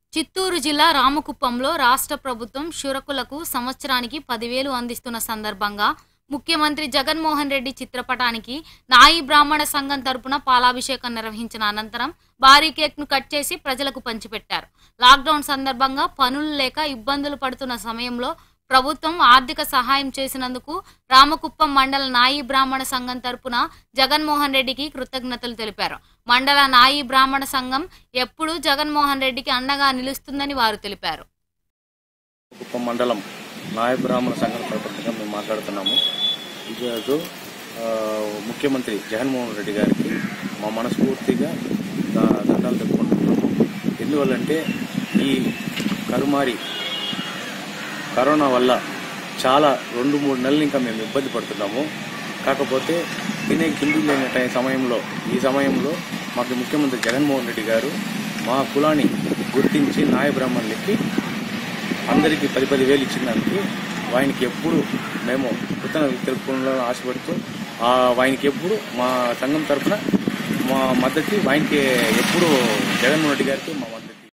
చిత్తూరు జిల్లా రామకుప్పంలో రాష్ట్ర ప్రభుత్వం శురకులకు సంవత్సరానికి పదివేలు అందిస్తున్న సందర్భంగా ముఖ్యమంత్రి జగన్మోహన్ రెడ్డి చిత్రపటానికి నాయి బ్రాహ్మణ సంఘం తరపున పాలాభిషేకం నిర్వహించిన అనంతరం భారీ కేక్ను కట్ చేసి ప్రజలకు పంచిపెట్టారు లాక్డౌన్ సందర్భంగా పనులు లేక ఇబ్బందులు పడుతున్న సమయంలో ప్రభుత్వం ఆర్థిక సహాయం చేసినందుకు రామకుప్పం మండల నాయి బ్రాహ్మణ సంఘం తరపున జగన్మోహన్ రెడ్డికి కృతజ్ఞతలు తెలిపారు మండల నాయి బ్రాహ్మణ సంఘం ఎప్పుడూ జగన్మోహన్ రెడ్డికి అండగా నిలుస్తుందని వారు తెలిపారు కుప్పం మండలం నాయ బ్రాహ్మణ సంఘం తరపున మేము మాట్లాడుతున్నాము ఈరోజు ఆ, ముఖ్యమంత్రి జగన్మోహన్ రెడ్డి గారికి మా మనస్ఫూర్తిగా దా- దండాలు తెలుపుకుంటున్నాము ఎందువల్లంటే ఈ కరుమారి కరోనా వల్ల చాలా రెండు మూడు నెలలు ఇంకా మేము ఇబ్బంది పడుతున్నాము కాకపోతే తినే కింది లేని టై- సమయంలో ఈ సమయంలో మాకు ముఖ్యమంత్రి జగన్మోహన్ రెడ్డి గారు మా కులాన్ని గుర్తించి నాయ బ్రాహ్మణులకి అందరికీ పది పది వేలు ఇచ్చినందుకు ఆయనకి ఎప్పుడు మేము కృతజ్ఞతలు తెలుపుకోవాలని ఆశపడుతూ ఆ ఆయనకి ఎప్పుడు మా సంఘం తరఫున మా మద్దతు ఆయనకి ఎప్పుడు జగన్మోహన్ రెడ్డి గారికి మా